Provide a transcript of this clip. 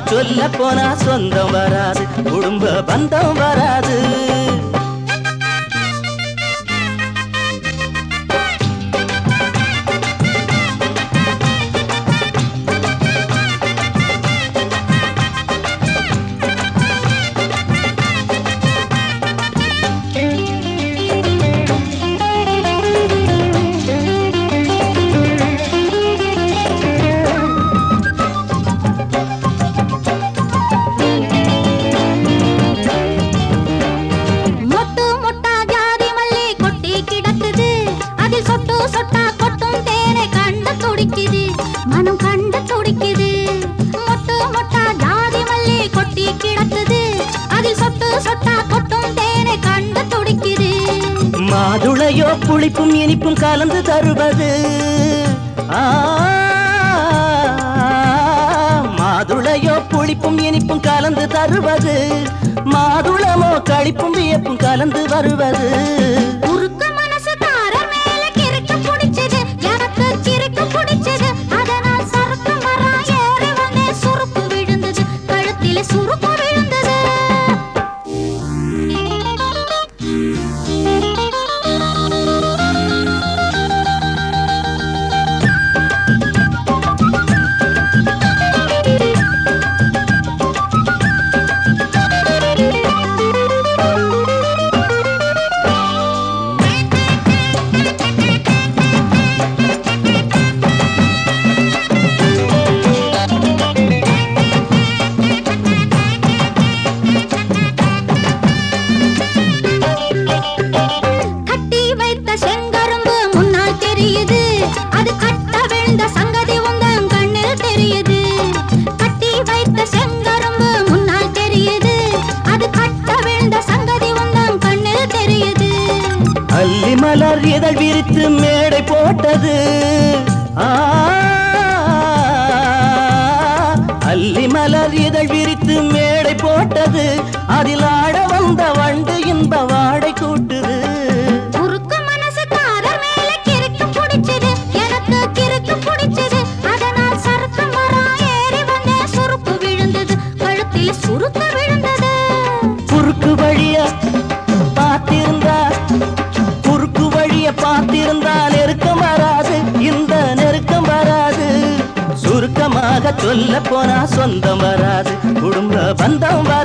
சொல்ல போனா சொந்தம் வராது குடும்ப பந்தம் வராது மொட்டு மொட்டா ஜாதி மல்லி கொட்டி கிடக்குது அதில் சொட்டு சொட்டா கொட்டும் தேனை கண்டு துடிக்குது மனம் கண்டு துடிக்குது மொட்டு மொட்டா ஜாதி மல்லி கொட்டி கிடக்குது அதில் சொட்டு சொட்டா கொட்டும் தேனை கண்டு துடிக்குது மாதுளையோ புளிப்பும் இனிப்பும் கலந்து தருவது ஆ, மாதுளையோ புளிப்பும் இனிப்பும் கலந்து தருவது மாதுளமோ களிப்பும் வியப்பும் கலந்து வருவது உருக்க மனசுக்கார மேல கிறுக்கு பிடிச்சது எனக்கு கிறுக்கு பிடிச்சது அதனால் சறுக்கு மரம் ஏறி வந்தே சுருக்கு விழுந்தது கழுத்தில சுருக்கு விழுந்தது கட்டி வைத்த செங்கரும்பு முன்னால் தெரியுது அது கட்ட விழுந்த சங்கதி உந்தன் கண்ணில் தெரியுது கட்டி வைத்த செங்கரும்பு முன்னால் தெரியுது அது கட்ட விழுந்த சங்கதி உந்தன் கண்ணில் தெரியுது அல்லி மலர் இதழ் விரித்து மேடை போட்டது ஆ, அல்லி மலர் இதழ் விரித்து மேடை போட்டது அதில் ஆட வந்த வண்டு இன்ப வாடை கூட்டுது உருக்கு மனசுக்காரர் மேல கிறுக்கு பிடிச்சது எனக்கு கிறுக்கு பிடிச்சது அதனால் சறுக்கு மரம் ஏறி வந்தே சுருக்கு விழுந்தது கழுத்தில் சுருக்கு விழுந்தது குறுக்கு வழிய பார்த்திருந்தா குறுக்கு வழிய பார்த்திருந்தா நெருக்கம் வராது இந்த நெருக்கம் வராது சுருக்கமாக சொல்ல போனா சொந்தம் வராது குடும்ப பந்தம் வராது